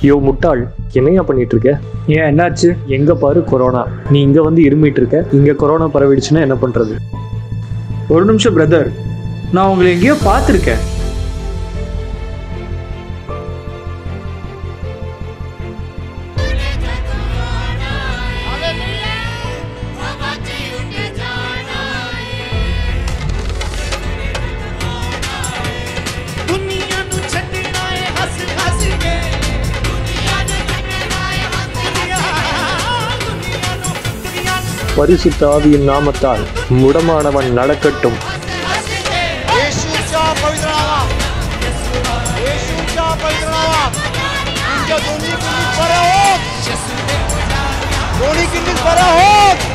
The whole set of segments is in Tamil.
யோ முட்டாள் என்னையா பண்ணிட்டு இருக்க ஏன் என்னாச்சு எங்க பாரு கொரோனா நீ இங்க வந்து இருமிட்டு இருக்க இங்க கொரோனா பரவிடுச்சுன்னா என்ன பண்றது ஒரு நிமிஷம் பிரதர் நான் உங்களை எங்கேயோ பார்த்துருக்கேன் ਦੁਨੀਆ ਨੂੰ ਛੱਡਣਾ ਏ ਹੱਸ ਹੱਸ ਕੇ ਦੁਨੀਆ ਨੂੰ ਛੱਡਣਾ ਏ ਹੱਸ ਦੁਨੀਆ ਦੁਨੀਆ ਨੂੰ ਦੁਨੀਆ ਨੂੰ பரிசுத்த ஆவியின் நாமத்தால் முடமானவன் நடக்கட்டும் येशूच्या पवित्र नावात येशूच्या पवित्र नावात तुमच्या दोन्ही किडनीत बऱ्या होत दोन्ही किडनीत बऱ्या होत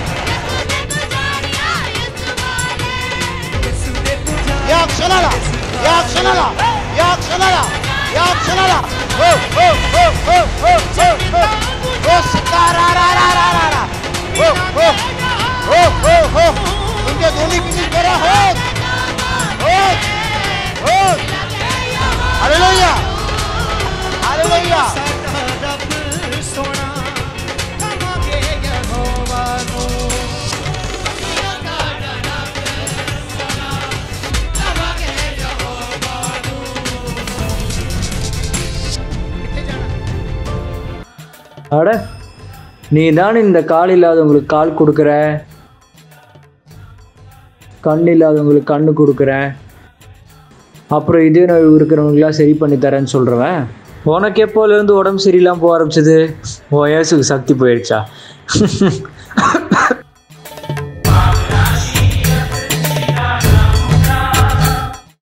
या क्षणाला या क्षणाला या क्षणाला या क्षणाला हो हो हो हो हो हो हो हो सत्ता रा रा रा रा रा रा हो हो हो हो हो तुमच्या दोन्ही किडनीत बऱ्या होत होत होत हालेलुया हालेलुया ਸਾਡਾ ਰੱਬ ਸੋਹਣਾ ਕਹਾਂਗੇ ਯਹੋਵਾ ਨੂੰ அட நீ தான் இந்த கால் இல்லாதவங்களுக்கு கால் கொடுக்குற கண் இல்லாதவங்களுக்கு கண்ணு கொடுக்குற அப்புறம் இதே நோய் இருக்கிறவங்களுக்குலாம் சரி பண்ணி தரேன்னு சொல்கிறவன் உனக்கு எப்போலேருந்து உடம்பு சரியில்லாமல் போக ஆரம்பிச்சது உன் இயேசுக்கு சக்தி போயிடுச்சா